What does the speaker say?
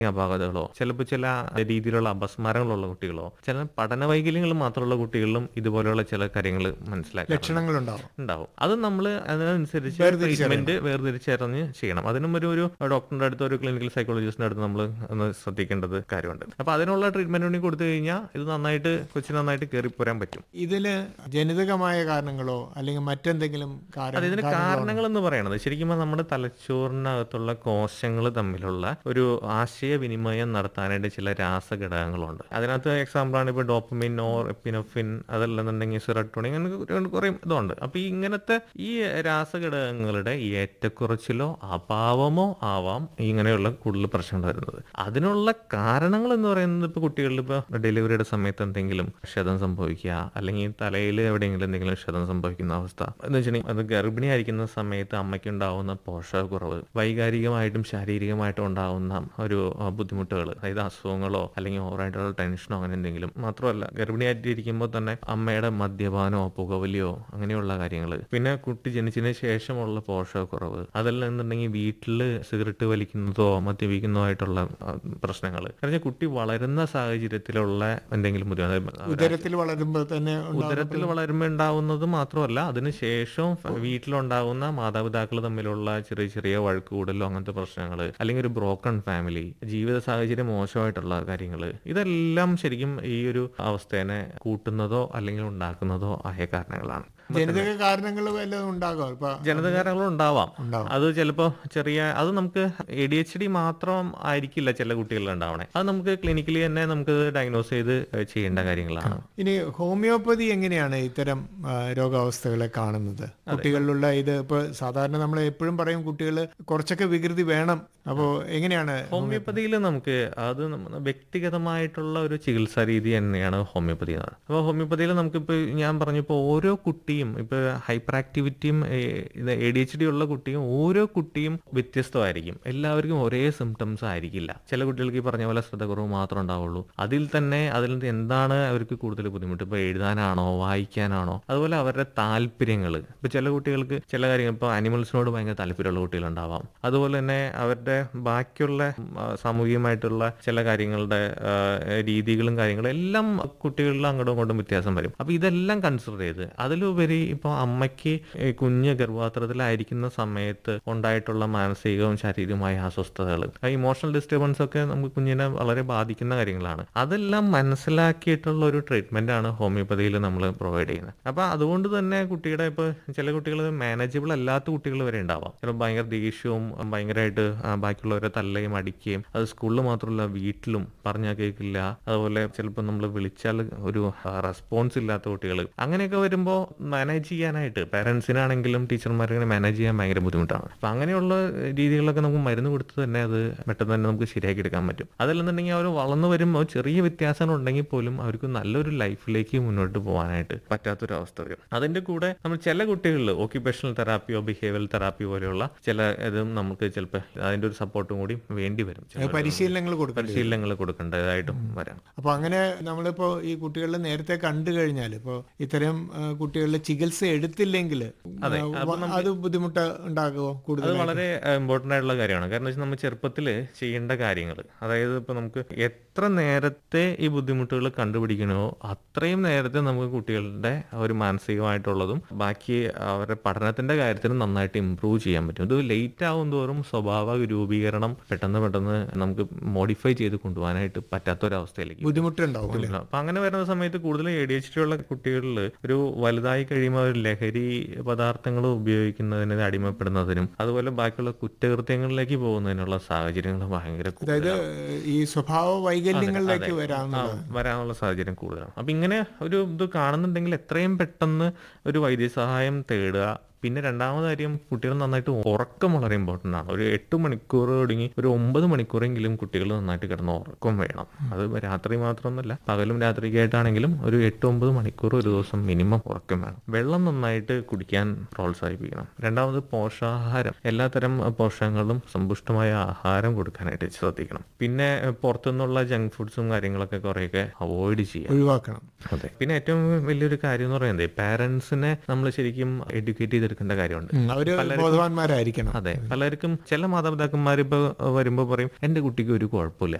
അപാകതകളോ ചിലപ്പോൾ ചില രീതിയിലുള്ള അപസ്മാരങ്ങളുള്ള കുട്ടികളോ ചില പഠന വൈകല്യങ്ങൾ മാത്രമുള്ള കുട്ടികളിലും ഇതുപോലെയുള്ള ചില കാര്യങ്ങൾ മനസ്സിലാക്കാം ലക്ഷണങ്ങളുണ്ടാവും ഉണ്ടാവും അത് നമ്മൾ അതിനനുസരിച്ച് ട്രീറ്റ്മെന്റ് വേർതിരിച്ചറിഞ്ഞ് ചെയ്യണം അതിനും ഒരു ഒരു ഡോക്ടറിന്റെ അടുത്ത് ഒരു ക്ലിനിക്കൽ സൈക്കോളജിസ്റ്റിന്റെ അടുത്ത് നമ്മൾ ഒന്ന് ശ്രദ്ധിക്കേണ്ടത് കാര്യമുണ്ട് അപ്പൊ അതിനുള്ള ട്രീറ്റ്മെന്റ് കൂടി കൊടുത്തു കഴിഞ്ഞാൽ ഇത് നന്നായിട്ട് കൊച്ചിന് നന്നായിട്ട് കയറി പോരാൻ പറ്റും ഇതില് ജനിതകമായ കാരണങ്ങളോ അല്ലെങ്കിൽ മറ്റെന്തെങ്കിലും അത് കാരണം ഇതിന് കാരണങ്ങൾ എന്ന് പറയുന്നത് ശരിക്കും പറഞ്ഞാൽ നമ്മുടെ തലച്ചോറിനകത്തുള്ള കോശങ്ങൾ തമ്മിലുള്ള ഒരു ആശയവിനിമയം നടത്താനായിട്ട് ചില രാസഘടകങ്ങളുണ്ട് അതിനകത്ത് എക്സാമ്പിളാണ് ഇപ്പോൾ ഡോപ്പമിൻ ഓർ എപ്പിനോഫിൻ അതല്ലെന്നുണ്ടെങ്കിൽ സിറട്ടോണിൻ അങ്ങനെ ഒരു- കുറേ ഇതുണ്ട് അപ്പൊ ഈ ഇങ്ങനത്തെ ഈ രാസഘടകങ്ങളുടെ ഏറ്റക്കുറച്ചിലോ അഭാവമോ ആവാം ഇങ്ങനെയുള്ള കൂടുതൽ പ്രശ്നങ്ങൾ വരുന്നത് അതിനുള്ള കാരണങ്ങൾ എന്ന് പറയുന്നത് ഇപ്പൊ കുട്ടികളിൽ ഇപ്പൊ ഡെലിവറിയുടെ സമയത്ത് എന്തെങ്കിലും ക്ഷതം സംഭവിക്കുക അല്ലെങ്കിൽ തലയിൽ എവിടെയെങ്കിലും എന്തെങ്കിലും ക്ഷതം സംഭവിക്കുന്ന അവസ്ഥ എന്ന് വെച്ചിട്ടുണ്ടെങ്കിൽ അത് ഗർഭിണിയായിരിക്കുന്ന സമയത്ത് അമ്മയ്ക്ക് ഉണ്ടാവുന്ന പോഷകക്കുറവ് വൈകാരികമായിട്ടും ശാരീരികമായിട്ടും ഉണ്ടാവുന്ന ഒരു ബുദ്ധിമുട്ടുകൾ അതായത് അസുഖങ്ങളോ അല്ലെങ്കിൽ ഓവറായിട്ടുള്ള ടെൻഷനോ അങ്ങനെ എന്തെങ്കിലും മാത്രമല്ല ഗർഭിണിയായിട്ടിരിക്കുമ്പോൾ തന്നെ അമ്മയുടെ മദ്യപാനമോ പുകവലിയോ അങ്ങനെയുള്ള കാര്യങ്ങൾ പിന്നെ കുട്ടി ജനിച്ചതിന് ശേഷമുള്ള പോഷകക്കുറവ് അതല്ല എന്നുണ്ടെങ്കിൽ വീട്ടിൽ സിഗരറ്റ് വലിക്കുന്നതോ മദ്യപിക്കുന്നതോ ആയിട്ടുള്ള പ്രശ്നങ്ങൾ കാരണം കുട്ടി വളരുന്ന സാഹചര്യത്തിലുള്ള എന്തെങ്കിലും ബുദ്ധിമുട്ട് അതായത് ഉദരത്തിൽ വളരുമ്പോൾ തന്നെ ഉണ്ടാകുന്ന ഉദരത്തിൽ വളരുമ്പോൾ ഉണ്ടാവുന്നത് മാത്രമല്ല അതിനുശേഷം വീട്ടിലുണ്ടാകുന്ന മാതാപിതാക്കൾ തമ്മിലുള്ള ചെറിയ ചെറിയ വഴക്കുകൂടലോ അങ്ങനത്തെ പ്രശ്നങ്ങൾ അല്ലെങ്കിൽ ഒരു ബ്രോക്കൺ ഫാമിലി ജീവിത സാഹചര്യം മോശമായിട്ടുള്ള കാര്യങ്ങൾ ഇതെല്ലാം ശരിക്കും ഈ ഒരു അവസ്ഥേനെ കൂട്ടുന്നതോ അല്ലെങ്കിൽ ഉണ്ടാക്കുന്നതോ ആയ കാരണങ്ങളാണ് ജനിതക കാരണങ്ങൾ വല്ലതും ഉണ്ടാകും ഇപ്പൊ ജനതകാരങ്ങളും ഉണ്ടാവാം ഉണ്ടാവും. അത് ചിലപ്പോൾ ചെറിയ അത് നമുക്ക് എ ഡി എച്ച് ഡി മാത്രം ആയിരിക്കില്ല ചില കുട്ടികളിൽ ഉണ്ടാവണേ അത് നമുക്ക് ക്ലിനിക്കലി തന്നെ നമുക്ക് ഡയഗ്നോസ് ചെയ്ത് ചെയ്യേണ്ട കാര്യങ്ങളാണ് ഇനി ഹോമിയോപ്പതി എങ്ങനെയാണ് ഇത്തരം ആ, രോഗാവസ്ഥകളെ കാണുന്നത് കുട്ടികളിലുള്ള ഇത് ഇപ്പൊ സാധാരണ നമ്മൾ എപ്പോഴും പറയും കുട്ടികൾ കുറച്ചൊക്കെ വികൃതി വേണം അപ്പോ എങ്ങനെയാണ് ഹോമിയോപ്പതിയിൽ നമുക്ക് അത് നമ്മ- വ്യക്തിഗതമായിട്ടുള്ള ഒരു ചികിത്സാ രീതി തന്നെയാണ് ഹോമിയോപ്പതി എന്ന് പറയുന്നത് അപ്പോൾ ഹോമിയോപ്പതിയിൽ നമുക്കിപ്പോൾ ഞാൻ പറഞ്ഞു ഇപ്പോൾ ഓരോ കുട്ടിയും ഇപ്പോൾ ഹൈപ്പർ ആക്ടിവിറ്റിയും എ ഡി എച്ച് ഡി ഉള്ള കുട്ടിയും ഓരോ കുട്ടിയും വ്യത്യസ്തമായിരിക്കും എല്ലാവർക്കും ഒരേ സിംറ്റംസ് ആയിരിക്കില്ല ചില കുട്ടികൾക്ക് ഈ പറഞ്ഞ പോലെ ശ്രദ്ധക്കുറവ് മാത്രമേ ഉണ്ടാവുള്ളൂ അതിൽ തന്നെ അതിൽ നിന്ന് എന്താണ് അവർക്ക് കൂടുതൽ ബുദ്ധിമുട്ട് ഇപ്പോൾ എഴുതാനാണോ വായിക്കാനാണോ അതുപോലെ അവരുടെ താല്പര്യങ്ങൾ ഇപ്പോൾ ചില കുട്ടികൾക്ക് ചില കാര്യങ്ങൾ ഇപ്പോൾ അനിമൽസിനോട് ഭയങ്കര താല്പര്യമുള്ള കുട്ടികളുണ്ടാവാം അതുപോലെ തന്നെ അവരുടെ ബാക്കിയുള്ള ഉം, ആ, സാമൂഹികമായിട്ടുള്ള ചില കാര്യങ്ങളുടെ ആ, രീതികളും കാര്യങ്ങളും എല്ലാം കുട്ടികളിൽ അങ്ങോട്ടും ഇങ്ങോട്ടും വ്യത്യാസം വരും അപ്പോൾ ഇതെല്ലാം കൺസിഡർ ചെയ്ത് അതിലുപരി ഇപ്പോൾ അമ്മയ്ക്ക് ഈ കുഞ്ഞ് ഗർഭപാത്രത്തിലായിരിക്കുന്ന സമയത്ത് ഉണ്ടായിട്ടുള്ള മാനസികവും ശാരീരികവുമായ അസ്വസ്ഥതകൾ ഇമോഷണൽ ഡിസ്റ്റർബൻസ് ഒക്കെ നമുക്ക് കുഞ്ഞിനെ വളരെ ബാധിക്കുന്ന കാര്യങ്ങളാണ് അതെല്ലാം മനസ്സിലാക്കിയിട്ടുള്ള ഒരു ട്രീറ്റ്മെന്റ് ആണ് ഹോമിയോപ്പതിയിൽ നമ്മൾ പ്രൊവൈഡ് ചെയ്യുന്നത് അപ്പോൾ അതുകൊണ്ട് തന്നെ കുട്ടിയുടെ ഇപ്പോൾ ചില കുട്ടികൾ മാനേജബിൾ അല്ലാത്ത കുട്ടികൾ വരെ ഉണ്ടാവാം ചിലപ്പോൾ ഭയങ്കര ദേഷ്യവും ഭയങ്കരമായിട്ട് ആ, ബാക്കിയുള്ളവരെ തല്ലയും അടിക്കുകയും അത് സ്കൂളിൽ മാത്രമല്ല വീട്ടിലും പറഞ്ഞാൽ കേൾക്കില്ല അതുപോലെ ചിലപ്പോൾ നമ്മൾ വിളിച്ചാൽ ഒരു റെസ്പോൺസ് ഇല്ലാത്ത കുട്ടികൾ അങ്ങനെയൊക്കെ വരുമ്പോൾ മാനേജ് ചെയ്യാനായിട്ട് പാരൻസിനാണെങ്കിലും ടീച്ചർമാരെ മാനേജ് ചെയ്യാൻ ഭയങ്കര ബുദ്ധിമുട്ടാണ് അപ്പം അങ്ങനെയുള്ള രീതികളൊക്കെ നമുക്ക് മരുന്ന് കൊടുത്ത് തന്നെ അത് പെട്ടെന്ന് തന്നെ നമുക്ക് ശരിയാക്കി എടുക്കാൻ പറ്റും അതല്ലെന്നുണ്ടെങ്കിൽ അവർ വളർന്നു വരുമ്പോൾ ചെറിയ വ്യത്യാസങ്ങൾ ഉണ്ടെങ്കിൽ പോലും അവർക്ക് നല്ലൊരു ലൈഫിലേക്ക് മുന്നോട്ട് പോകാനായിട്ട് പറ്റാത്തൊരു അവസ്ഥ വരും അതിന്റെ കൂടെ നമ്മൾ ചില കുട്ടികളിൽ ഓക്യുപേഷണൽ തെറാപ്പിയോ ബിഹേവിയൽ തെറാപ്പി പോലെയുള്ള ചില ഇതും നമുക്ക് ചിലപ്പോൾ അതിന്റെ ഒരു സപ്പോർട്ടും കൂടി വേണ്ടി വരും ചില പരിശീലനങ്ങൾ കൊടുക്കും പരിശീലനങ്ങൾ കൊടുക്കേണ്ടതായിട്ടും വരാം അപ്പൊ അങ്ങനെ നമ്മളിപ്പോ ഈ കുട്ടികളിൽ നേരത്തെ കണ്ടു കഴിഞ്ഞാൽ ഇപ്പോ ഇത്തരം കുട്ടികളിൽ ചികിത്സ എടുത്തില്ലെങ്കിൽ അത് ബുദ്ധിമുട്ട് ഉണ്ടാകുമോ അത് കൂടുതൽ വളരെ ഇമ്പോർട്ടൻ്റ് ആയിട്ടുള്ള കാര്യമാണ് കാരണം വെച്ചാൽ നമ്മൾ ചെറുപ്പത്തിൽ ചെയ്യേണ്ട കാര്യങ്ങൾ അതായത് ഇപ്പോൾ നമുക്ക് എത്ര നേരത്തെ ഈ ബുദ്ധിമുട്ടുകൾ കണ്ടുപിടിക്കണോ അത്രയും നേരത്തെ നമുക്ക് കുട്ടികളുടെ ഒരു മാനസികമായിട്ടുള്ളതും ബാക്കി അവരുടെ പഠനത്തിന്റെ കാര്യത്തിലും നന്നായിട്ട് ഇമ്പ്രൂവ് ചെയ്യാൻ പറ്റും ഇത് ലേറ്റ് ആവും തോറും സ്വഭാവ രൂപീകരണം പെട്ടെന്ന് പെട്ടെന്ന് നമുക്ക് മോഡിഫൈ ചെയ്ത് കൊണ്ടുപോകാനായിട്ട് പറ്റാത്തൊരവസ്ഥയിലേക്ക് ബുദ്ധിമുട്ടുണ്ടാവും അല്ലേ അപ്പൊ അങ്ങനെ വരുന്ന സമയത്ത് കൂടുതൽ എ ഡി എച്ച് ഡി ഉള്ള കുട്ടികളിൽ ഒരു വലുതായി കഴിയുമ്പോൾ അവർ ലഹരി പദാർത്ഥങ്ങൾ ഉപയോഗിക്കുന്നതിന് അടിമപ്പെടുന്നതിനും അതുപോലെ ബാക്കിയുള്ള കുറ്റകൃത്യങ്ങളിലേക്ക് പോകുന്നതിനുള്ള സാഹചര്യങ്ങൾ ഭയങ്കര അതായത് കൂടുതലാണ്. ഈ സ്വഭാവ വൈകല്യങ്ങളിലേക്ക് ആ, വരാവുന്നത് വരാനുള്ള സാഹചര്യം കൂടുതലാണ് അപ്പൊ ഇങ്ങനെ ഒരു ഇത് കാണുന്നുണ്ടെങ്കിൽ എത്രയും പെട്ടെന്ന് ഒരു വൈദ്യസഹായം തേടുക പിന്നെ രണ്ടാമത് കാര്യം കുട്ടികൾ നന്നായിട്ട് ഉറക്കം വളരെ ഇമ്പോർട്ടൻ്റ് ആണ് ഒരു എട്ട് മണിക്കൂർ തുടങ്ങി ഒരു ഒമ്പത് മണിക്കൂറെങ്കിലും കുട്ടികൾ നന്നായിട്ട് കിടന്ന് ഉറക്കം വേണം അത് രാത്രി മാത്രമൊന്നുമല്ല പകലും രാത്രിക്കായിട്ടാണെങ്കിലും ഒരു എട്ട് ഒമ്പത് മണിക്കൂർ ഒരു ദിവസം മിനിമം ഉറക്കം വേണം വെള്ളം നന്നായിട്ട് കുടിക്കാൻ പ്രോത്സാഹിപ്പിക്കണം രണ്ടാമത് പോഷകാഹാരം എല്ലാത്തരം പോഷകങ്ങളും സമ്പുഷ്ടമായ ആഹാരം കൊടുക്കാനായിട്ട് ശ്രദ്ധിക്കണം പിന്നെ പുറത്തുനിന്നുള്ള ജങ്ക് ഫുഡ്സും കാര്യങ്ങളൊക്കെ കുറേയൊക്കെ അവോയ്ഡ് ചെയ്യാം ഒഴിവാക്കണം അതെ പിന്നെ ഏറ്റവും വലിയൊരു കാര്യം എന്ന് പറയുന്നത് പാരന്റ്സിനെ നമ്മൾ ശരിക്കും എഡ്യൂക്കേറ്റ് ചെയ്തെടുക്കുക തീർക്കേണ്ട കാര്യമുണ്ട് ഉം, അവര് ബോധവാന്മാരായിരിക്കണം അതെ പലർക്കും ചില മാതാപിതാക്കന്മാർ ഇപ്പോൾ വരുമ്പോൾ പറയും എൻ്റെ കുട്ടിക്ക് ഒരു കുഴപ്പമില്ല